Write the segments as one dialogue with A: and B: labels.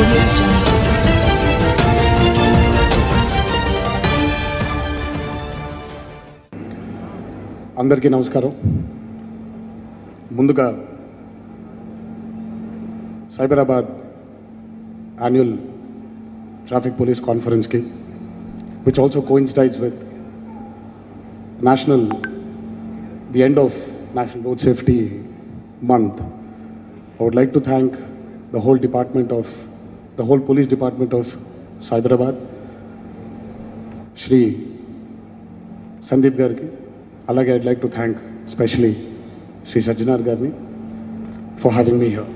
A: audio jungle.
B: అందరికీ నమస్కారం ముందుగా సైబరాబాద్ యాన్యువల్ ట్రాఫిక్ పోలీస్ కాన్ఫరెన్స్కి which also coincides with national the end of national road safety month I would like to thank the whole department of the whole police department of Cyberabad Shri Sandeep గారికి అలాగే I'd like to thank specially Shri Sajjanar గారిని for having me here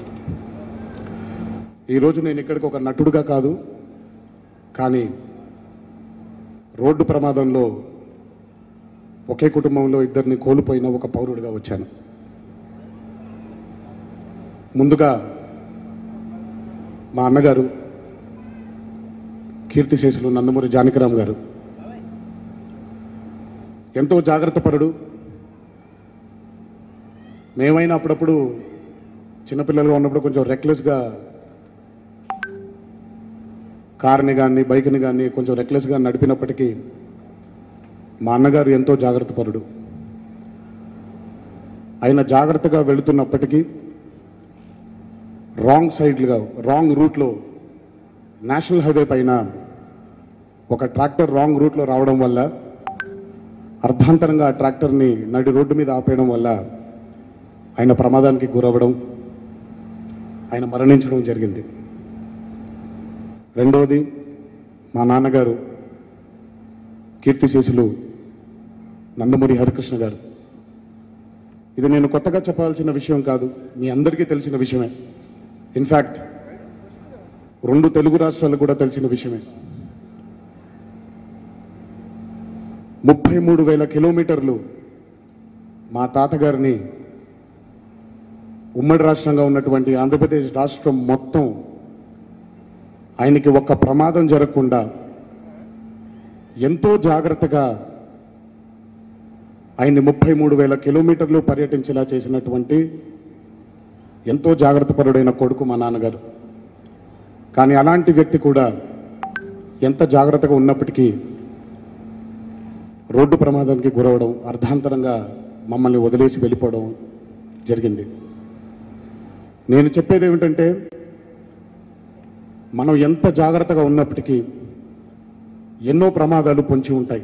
B: ఈరోజు నేను ఇక్కడికి ఒక నటుడుగా కాదు కానీ రోడ్డు ప్రమాదంలో ఒకే కుటుంబంలో ఇద్దరిని కోల్పోయిన ఒక పౌరుడిగా వచ్చాను ముందుగా మా అన్నగారు కీర్తిశేషులు నందమూరి జానకిరామ్ గారు ఎంతో జాగ్రత్త పరుడు మేమైనా అప్పుడప్పుడు చిన్నపిల్లలుగా ఉన్నప్పుడు కొంచెం రెక్లెస్గా కార్ని కానీ బైక్ని కానీ కొంచెం రెక్లెస్గా నడిపినప్పటికీ మా అన్నగారు ఎంతో జాగ్రత్త పరుడు ఆయన జాగ్రత్తగా వెళుతున్నప్పటికీ రాంగ్ సైడ్లుగా రాంగ్ రూట్లో నేషనల్ హైవే పైన ఒక ట్రాక్టర్ రాంగ్ రూట్లో రావడం వల్ల అర్ధాంతరంగా ఆ ట్రాక్టర్ని నడి రోడ్డు మీద ఆపేయడం వల్ల ఆయన ప్రమాదానికి గురవ్వడం ఆయన మరణించడం జరిగింది రెండవది మా నాన్నగారు కీర్తిశేషులు నందమూరి హరికృష్ణ గారు ఇది నేను కొత్తగా చెప్పాల్సిన విషయం కాదు మీ అందరికీ తెలిసిన విషయమే ఇన్ఫ్యాక్ట్ రెండు తెలుగు రాష్ట్రాలకు కూడా తెలిసిన విషయమే ముప్పై మూడు వేల కిలోమీటర్లు మా తాతగారిని ఉమ్మడి రాష్ట్రంగా ఉన్నటువంటి ఆంధ్రప్రదేశ్ రాష్ట్రం మొత్తం ఆయనకి ఒక్క ప్రమాదం జరగకుండా ఎంతో జాగ్రత్తగా ఆయన్ని ముప్పై మూడు వేల కిలోమీటర్లు పర్యటించేలా చేసినటువంటి ఎంతో జాగ్రత్త పరుడైన కొడుకు మా నాన్నగారు కానీ అలాంటి వ్యక్తి కూడా ఎంత జాగ్రత్తగా ఉన్నప్పటికీ రోడ్డు ప్రమాదానికి గురవడం అర్ధాంతరంగా మమ్మల్ని వదిలేసి వెళ్ళిపోవడం జరిగింది నేను చెప్పేది ఏమిటంటే మనం ఎంత జాగ్రత్తగా ఉన్నప్పటికీ ఎన్నో ప్రమాదాలు పొంచి ఉంటాయి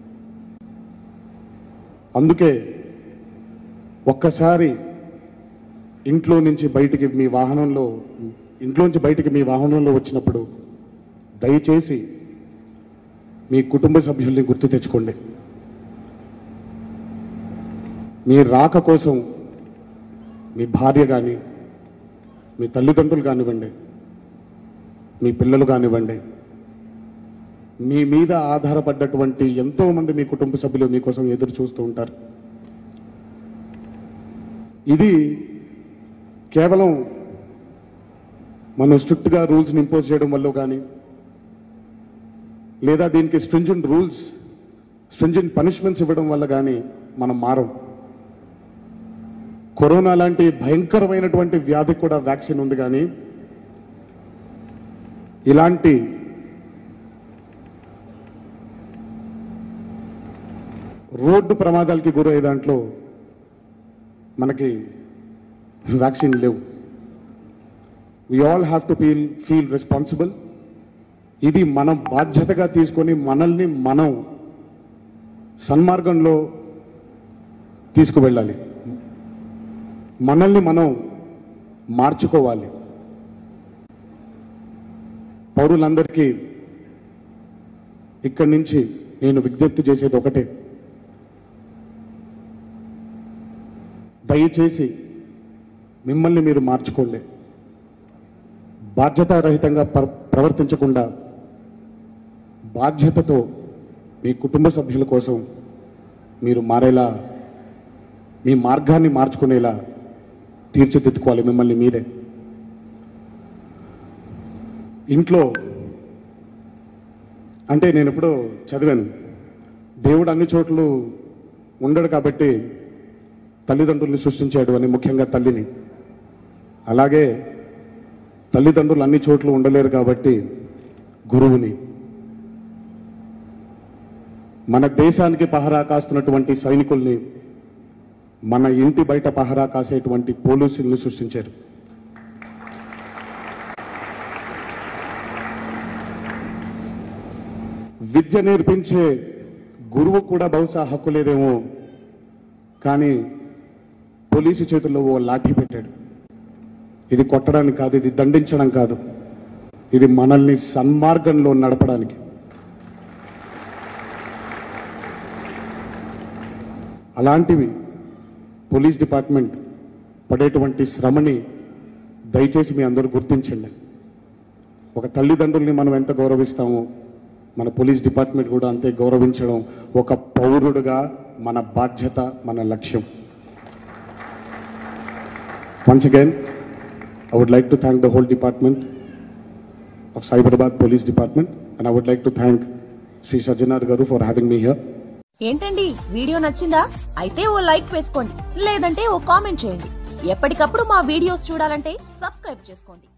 B: అందుకే ఒక్కసారి ఇంట్లో నుంచి బయటికి మీ వాహనంలో ఇంట్లోంచి బయటికి మీ వాహనంలో వచ్చినప్పుడు దయచేసి మీ కుటుంబ సభ్యుల్ని గుర్తు తెచ్చుకోండి మీ రాక కోసం మీ భార్య కానీ మీ తల్లిదండ్రులు కానివ్వండి మీ పిల్లలు కానివ్వండి మీ మీద ఆధారపడ్డటువంటి ఎంతో మంది మీ కుటుంబ సభ్యులు మీకోసం ఎదురు చూస్తూ ఉంటారు ఇది కేవలం మనం స్ట్రిక్ట్గా రూల్స్ని ఇంపోజ్ చేయడం వల్ల కానీ లేదా దీనికి స్ట్రింజెంట్ రూల్స్ స్ట్రింజెంట్ పనిష్మెంట్స్ ఇవ్వడం వల్ల కానీ మనం మారం కరోనా లాంటి భయంకరమైనటువంటి వ్యాధికి కూడా వ్యాక్సిన్ ఉంది కానీ ఇలాంటి రోడ్డు ప్రమాదాలకి గురయ్యే దాంట్లో మనకి వ్యాక్సిన్ లేవు we all have to feel feel responsible ఇది మనం బాధ్యతగా తీసుకొని మనల్ని మనం సన్మార్గంలో తీసుకువెళ్ళాలి మనల్ని మనం మార్చుకోవాలి పౌరులందరికీ ఇక్కడి నుంచి నేను విజ్ఞప్తి చేసేది ఒకటే దయచేసి మిమ్మల్ని మీరు మార్చుకోండి బాధ్యతారహితంగా ప్ర ప్రవర్తించకుండా బాధ్యతతో మీ కుటుంబ సభ్యుల కోసం మీరు మారేలా మీ మార్గాన్ని మార్చుకునేలా తీర్చిదిద్దుకోవాలి మిమ్మల్ని మీరే ఇంట్లో అంటే నేను ఎప్పుడో చదివాను దేవుడు అన్ని చోట్లు ఉండడు కాబట్టి తల్లిదండ్రుల్ని సృష్టించాడు అని ముఖ్యంగా తల్లిని అలాగే తల్లిదండ్రులు అన్ని చోట్ల ఉండలేరు కాబట్టి గురువుని మన దేశానికి పహరా కాస్తున్నటువంటి సైనికుల్ని మన ఇంటి బయట పహరా కాసేటువంటి పోలీసుల్ని సృష్టించారు విద్య నేర్పించే గురువు కూడా బహుశా హక్కు లేదేమో కానీ పోలీసు చేతుల్లో ఓ లాఠీ పెట్టాడు ఇది కొట్టడానికి కాదు ఇది దండించడం కాదు ఇది మనల్ని సన్మార్గంలో నడపడానికి అలాంటివి పోలీస్ డిపార్ట్మెంట్ పడేటువంటి శ్రమని దయచేసి మీ అందరూ గుర్తించండి ఒక తల్లిదండ్రుల్ని మనం ఎంత గౌరవిస్తామో మన పోలీస్ డిపార్ట్మెంట్ కూడా అంతే గౌరవించడం ఒక పౌరుడుగా మన బాధ్యత మన లక్ష్యం once again I would like to thank the whole department of Cyberabad police department and I would like to thank Shri Sajjanar garu for having me here
A: ఏంటండి వీడియో నచ్చిందా అయితే ఓ లైక్ వేసుకోండి లేదంటే ఓ కామెంట్ చేయండి ఎప్పటికప్పుడు మా వీడియోస్ చూడాలంటే సబ్స్క్రైబ్ చేసుకోండి